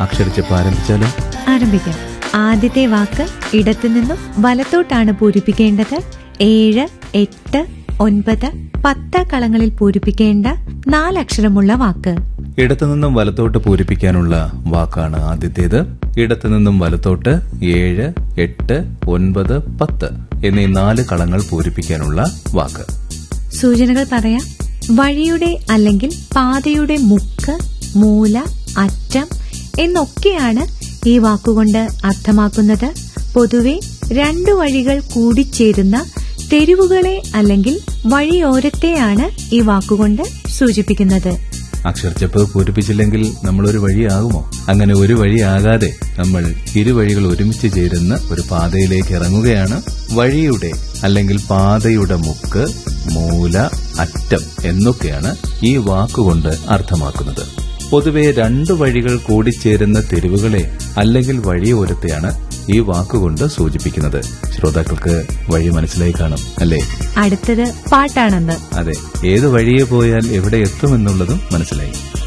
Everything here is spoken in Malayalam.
അക്ഷരച്ചപ്പ് ആരംഭിച്ചാലോ ആരംഭിക്കാം ആദ്യത്തെ വാക്ക് ഇടത്തു നിന്നും വലത്തോട്ടാണ് പൂരിപ്പിക്കേണ്ടത് ഏഴ് എട്ട് ഒൻപത് പത്ത് കളങ്ങളിൽ പൂരിപ്പിക്കേണ്ട നാലക്ഷരമുള്ള വാക്ക് ഇടത്തുനിന്നും വലത്തോട്ട് പൂരിപ്പിക്കാനുള്ള വാക്കാണ് ആദ്യത്തേത് ഇടത്തുനിന്നും വലത്തോട്ട് ഏഴ് എട്ട് ഒൻപത് പത്ത് എന്നീ നാല് കളങ്ങൾ പൂരിപ്പിക്കാനുള്ള വാക്ക് സൂചനകൾ പറയാം വഴിയുടെ അല്ലെങ്കിൽ പാതയുടെ മുക്ക് മൂല അറ്റം എന്നൊക്കെയാണ് ഈ വാക്കുകൊണ്ട് അർത്ഥമാക്കുന്നത് പൊതുവെ രണ്ടു വഴികൾ കൂടിച്ചേരുന്ന തെരുവുകളെ അല്ലെങ്കിൽ വഴിയോരത്തെയാണ് ഈ വാക്കുകൊണ്ട് സൂചിപ്പിക്കുന്നത് അക്ഷരച്ചപ്പ് പൂരിപ്പിച്ചില്ലെങ്കിൽ നമ്മൾ ഒരു വഴിയാകുമോ അങ്ങനെ ഒരു വഴിയാകാതെ നമ്മൾ ഇരുവഴികൾ ഒരുമിച്ച് ചേരുന്ന ഒരു പാതയിലേക്ക് ഇറങ്ങുകയാണ് വഴിയുടെ അല്ലെങ്കിൽ പാതയുടെ മുക്ക് മൂല അറ്റം എന്നൊക്കെയാണ് ഈ വാക്കുകൊണ്ട് അർത്ഥമാക്കുന്നത് പൊതുവെ രണ്ടു വഴികൾ കൂടിച്ചേരുന്ന തെരുവുകളെ അല്ലെങ്കിൽ വഴിയോരത്തെയാണ് ഈ വാക്കുകൊണ്ട് സൂചിപ്പിക്കുന്നത് ശ്രോതാക്കൾക്ക് വഴി മനസ്സിലായി കാണും അല്ലേ അടുത്തത് പാട്ടാണെന്ന് അതെ ഏത് വഴിയെ പോയാൽ എവിടെ എത്തുമെന്നുള്ളതും മനസ്സിലായി